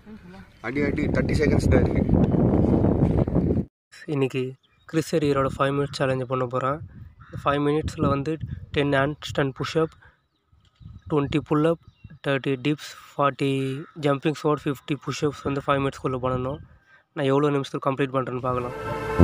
அடி அடி thirty seconds தான் இருக்கு இன்றைக்கி கிறிஸ் எரியரோட ஃபைவ் மினிட்ஸ் சேலஞ்சு பண்ண போகிறேன் இந்த ஃபைவ் மினிட்ஸில் வந்து ten handstand pushup twenty pullup thirty dips forty jumping squat fifty pushups வந்து ஃபைவ் மினிட்ஸ்க்குள்ளே பண்ணணும் நான் எவ்வளோ நிமிஷத்துக்கு கம்ப்ளீட் பண்ணுறேன்னு பார்க்கலாம்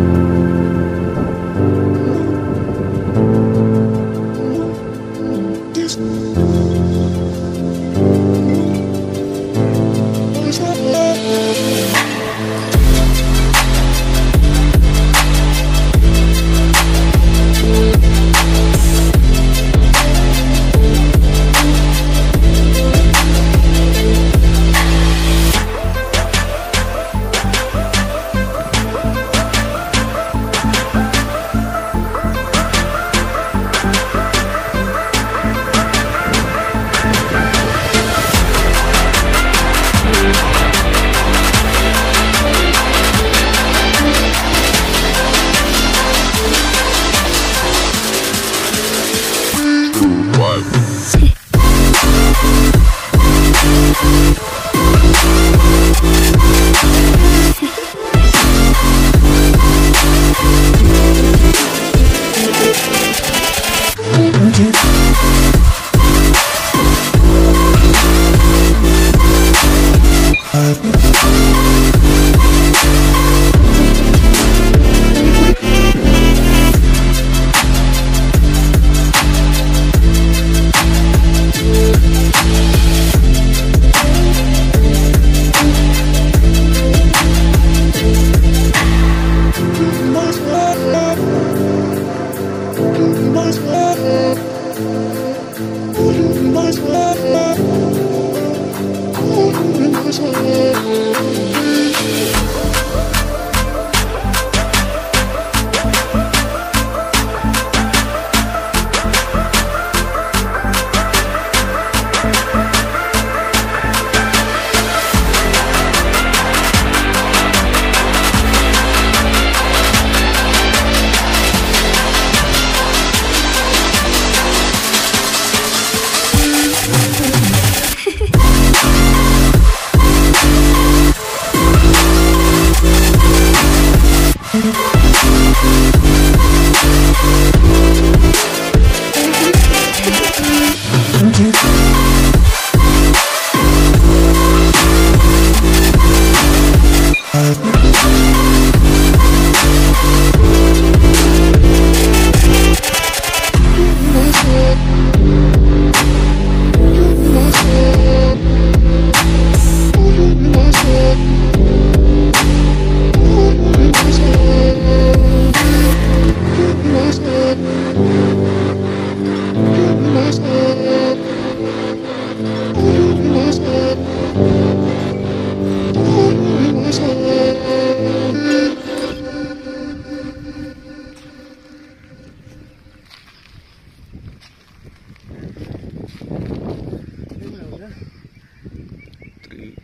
three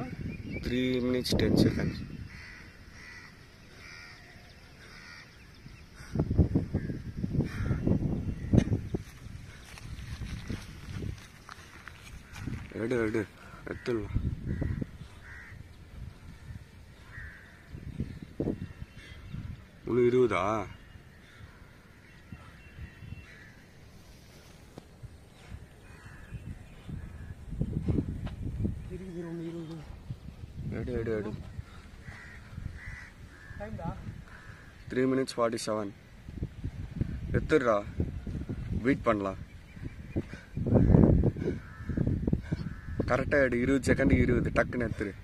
three minutes ten seconds எடு எடு எடுத்துடலாம் இன்னும் இருபதா எடு எடு எடு த்ரீ மினிட்ஸ் ஃபார்ட்டி செவன் எத்துடுறா வெயிட் பண்ணலாம் கரெக்டாக எடு இருபது செகண்டுக்கு இருபது டக்குன்னு எடுத்துரு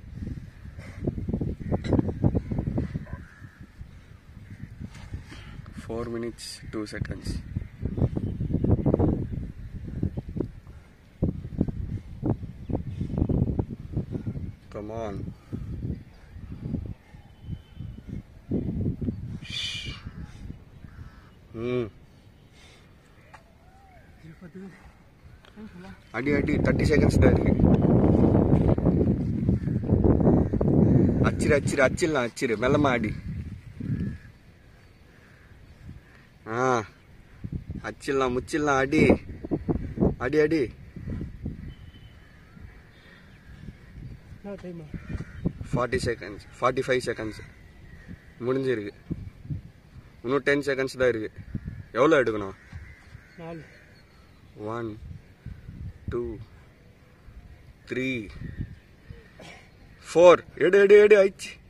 four minutes two seconds Come on. ம் அடி அடி தேர்ட்டி செகண்ட்ஸ் தான் இருக்கு அச்சிரு அச்சிரு அச்சிடலாம் அச்சிரு மெல்லமா அடி ஆ அச்சிடலாம் முச்சிடலாம் அடி அடி அடி டைமா forty seconds forty five seconds முடிஞ்சிருக்கு இன்னும் டென் செகண்ட்ஸ் தான் இருக்குது எவ்வளோ எடுக்கணும் நாலு ஒன் டூ த்ரீ ஃபோர் எடு எடு எடு ஆயிடுச்சு